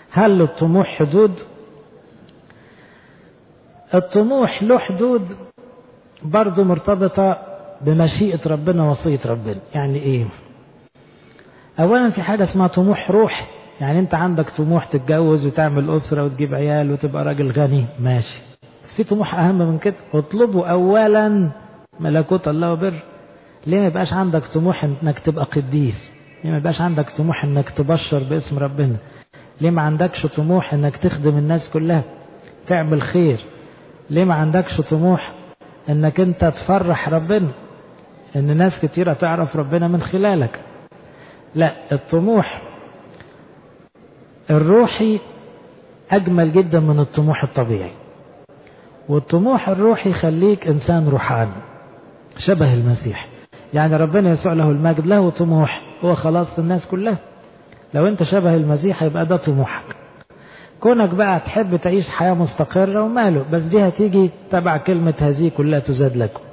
هل للطموح حدود الطموح له حدود برضه مرتبطة بمشيئة ربنا وصية ربنا يعني ايه اولا في حاجة اسمها طموح روح يعني انت عندك طموح تتجوز وتعمل اسرة وتجيب عيال وتبقى راجل غني ماشي بس في طموح اهم من كده اطلبوا اولا ملكوت الله وبر ليه ما يبقاش عندك طموح انك تبقى قديس ليه ما يبقاش عندك طموح انك تبشر باسم ربنا ليه ما عندكش طموح انك تخدم الناس كلها تعمل خير ليه ما عندكش طموح انك انت تفرح ربنا ان ناس كتيرة تعرف ربنا من خلالك لا الطموح الروحي اجمل جدا من الطموح الطبيعي والطموح الروحي يخليك انسان روحاني شبه المسيح يعني ربنا يسوع له المجد له طموح هو خلاص الناس كلها لو انت شبه المسيح يبقى ده طموحك كونك بقى تحب تعيش حياة مستقرة وماله بس دي هتيجي تبع كلمة هذه كلها تزاد لكم